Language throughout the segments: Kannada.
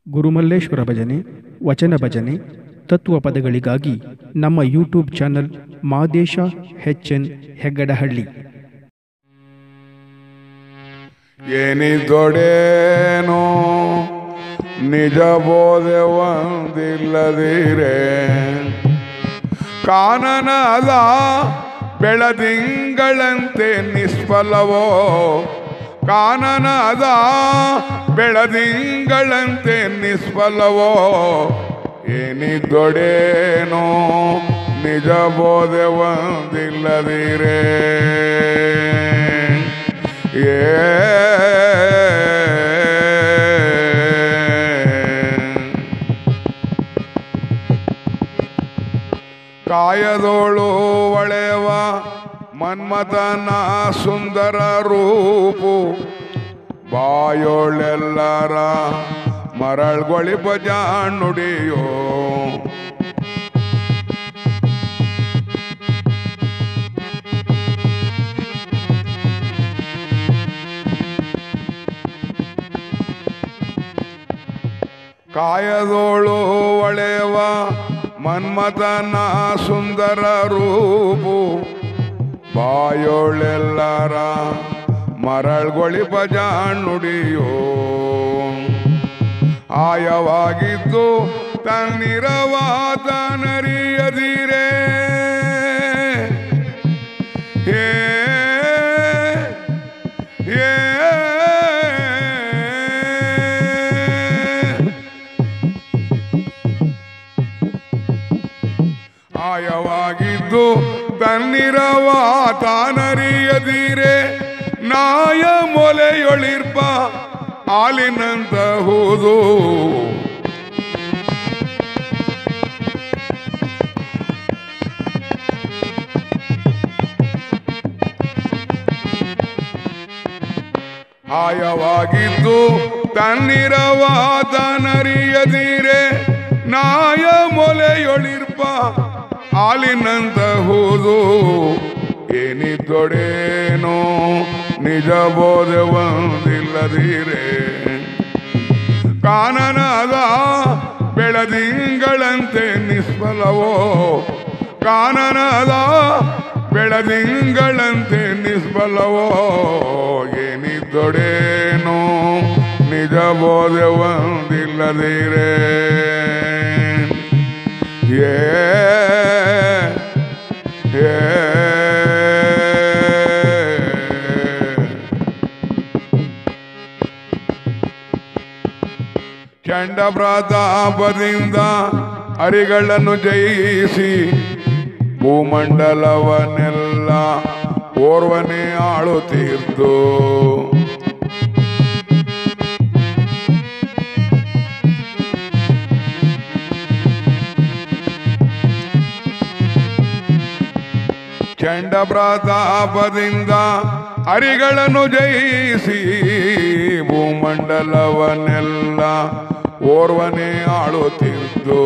ಗುರುಮಲ್ಲೇಶ್ವರ ಭಜನೆ ವಚನ ಭಜನೆ ತತ್ವ ಪದಗಳಿಗಾಗಿ ನಮ್ಮ YouTube channel Madesha H N Heggadahalli ಏನಿದ್ದೊಡೇನೋ ನಿಜ ಬೋಧೆ ಒಂದಿಲ್ಲದಿರೆ ಕಾನನದ ಬೆಳದಿಂಗಳಂತೆ ನಿಷ್ಫಲವೋ ಕಾನನದ ಬೆಳದಿಂಗಳಂತೆ ನಿಷ್ಫಲವೋ ಏನಿದ್ದೊಡೇನೋ ನಿಜ ಬೋಧೆ ಒಂದಿಲ್ಲದಿರೆ ಕಾಯದೋಳು ಒಳೆವ ಮನ್ಮಥನ ಸುಂದರ ರೂಪು ಬಾಯೋಳೆಲ್ಲರ ಮರಳ್ಗೊಳಿಪ ಜಾಣುಡಿಯೋ ಕಾಯದೋಳು ಒಳೆವ ಮನ್ಮಥನ ಸುಂದರ ರೂಪು ಬಾಯೋಳೆಲ್ಲರ ಮರಳ್ಗೊಳಿಪ ಜಾಣುಡಿಯೋ ಆಯವಾಗಿದ್ದು ತನ್ನಿರವಾದ ನರಿಯದಿರೇ ಹೇ ಹೇ ಆಯವಾಗಿದ್ದು ತನ್ನಿರವ ತಾನರಿಯದಿರೆ ನಾಯ ಮೊಲೆಯೊಳಿರ್ಪ ಹಾಲಿನಂತಹುದು ಆಯವಾಗಿದ್ದು ತನ್ನಿರವ ತಾನರಿಯದಿರೆ ನಾಯ ಮೊಲೆಯೊಳಿರ್ಪ ಹಾಲಿನಂತಹುದು ಏನಿದ್ದೊಡೇನೋ ನಿಜ ಬೋಧೆ ಒಂದಿಲ್ಲದಿರೆ ಕಾನನದ ಬೆಳದಿಂಗಳಂತೆ ನಿಷ್ಫಲವೋ ಕಾನನದ ಬೆಳದಿಂಗಳಂತೆ ನಿಷ್ಫಲವೋ ಏನಿದ್ದೊಡೇನೋ ನಿಜ ಬೋಧೆ ಒಂದಿಲ್ಲದಿರೆ ಏ ಏ ಚಂಡ ಪ್ರತಾಪದಿಂದ ಹರಿಗಳನ್ನು ಜಯಿಸಿ ಭೂಮಂಡಲವನ್ನೆಲ್ಲ ಓರ್ವನೇ ಆಳುತ್ತೀರ್ತು ಚಂಡ ಪ್ರತಾಪದಿಂದ ಹರಿಗಳನ್ನು ಜಯಿಸಿ ಭೂಮಂಡಲವನ್ನೆಲ್ಲ ಓರ್ವನೇ ಆಳುತ್ತಿದ್ದು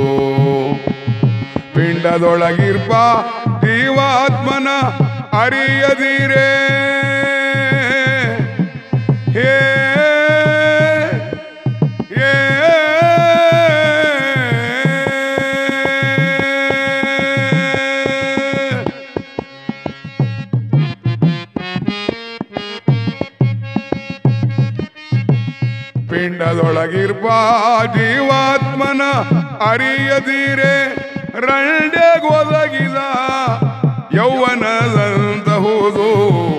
ಪಿಂಡದೊಳಗಿರ್ಪ ಜೀವಾತ್ಮನ ಅರಿಯದಿರೇ ಹೇ ಏ ಪಿಂಡದೊಳಗಿರ್ಪ ಜೀವಾತ್ಮನ ಅರಿಯದಿರೆ ರಂಡೆಗೊದಗಿದ ಯೌವನದಂತಹುದು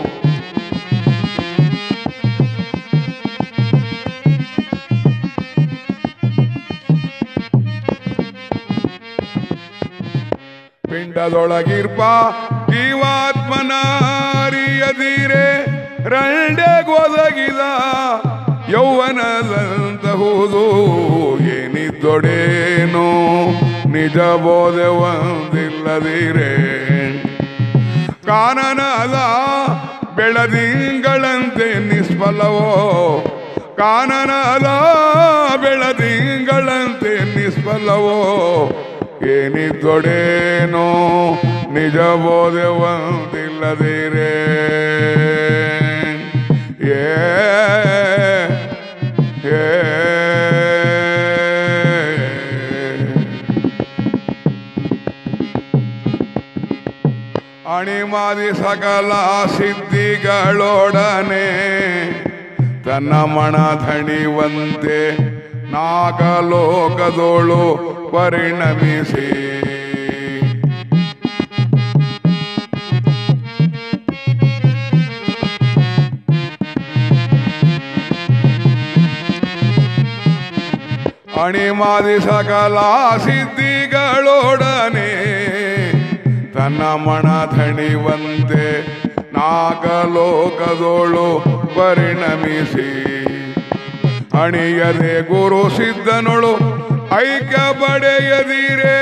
ಪಿಂಡದೊಳಗಿರ್ಪ ಜೀವಾತ್ಮನ ಅರಿಯದಿರೆ ರಂಡೆಗೊದಗಿದ ಯೌವನದಂತಹುದು ಏನಿದ್ದೊಡೇನೋ ನಿಜ ಬೋಧೆ ಒಂದಿಲ್ಲದಿರೆ ಕಾನನದ ಬೆಳದಿಂಗಳಂತೆ ನಿಷ್ಫಲವೋ ಕಾನನದ ಬೆಳದಿಂಗಳಂತೆ ನಿಷ್ಫಲವೋ ಏನಿದ್ದೊಡೇನೋ ನಿಜ ಬೋಧೆ ಒಂದಿಲ್ಲದಿರೆ ಏ ಅಣಿಮಾದಿ ಸಕಲ ಸಿದ್ಧಿಗಳೊಡನೆ ತನ್ನ ಮಣ ಧಣಿವಂತೆ ನಾಗಲೋಕದೋಳು ಪರಿಣಮಿಸಿ ಅಣಿಮಾದಿ ಸಕಲ ಸಿದ್ಧಿಗಳೊಡನೆ ತನ್ನ ಮಣ ಧಣಿವಂತೆ ನಾಗಲೋಕದೋಳು ಪರಿಣಮಿಸಿ ಅಣಿಯದೆ ಗುರು ಸಿದ್ಧನೊಳು ಐಕ್ಯ ಪಡೆಯದಿರೇ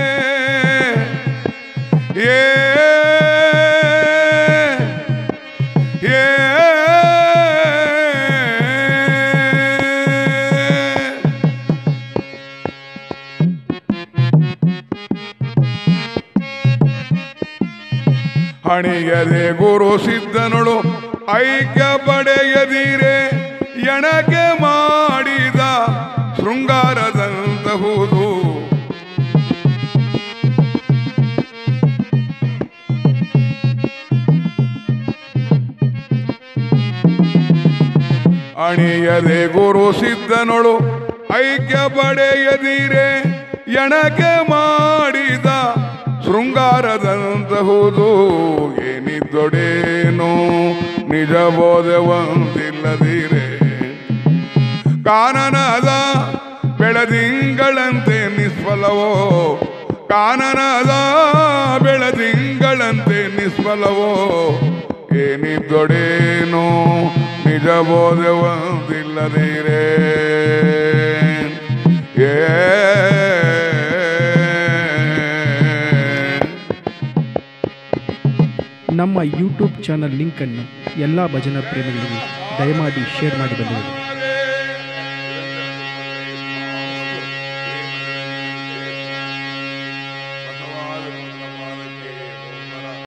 ಏ ಏ ಹಣಿಯದೆ ಗುರು ಸಿದ್ಧನೊಳು ಐಕ್ಯ ಪಡೆಯದಿರೆ ಎಣಕೆ ಮಾಡಿದ ಶೃಂಗಾರದಂತಹುದು ಅಣಿಯದೆ ಗುರು ಸಿದ್ಧನೊಳು ಐಕ್ಯ ಪಡೆಯದಿರೆ ಎಣಕೆ ಮಾಡಿದ ಶೃಂಗಾರದಂತಹುದು ಏನಿದ್ದೊಡೇನೋ ನಿಜ ಬೋಧವಂತಿಲ್ಲದಿರೆ ಕಾನನದ ಬೆಳದಿಂಗಳಂತೆ ನಿಷ್ಫಲವೋ ಕಾನನದ ಬೆಳದಿಂಗಳಂತೆ ನಿಷ್ಫಲವೋ ಏನಿದ್ದೊಡೇನೋ ನಿಜ ಬೋಧವಂತಿಲ್ಲದಿರೆ ಏ ನಮ್ಮ ಯೂಟ್ಯೂಬ್ ಚಾನಲ್ ಲಿಂಕನ್ನು ಎಲ್ಲ ಭಜನಾ ಪ್ರೇಮಿಗಳಿಗೆ ದಯಮಾಡಿ ಶೇರ್ ಮಾಡಿ ಬಂದಿದೆ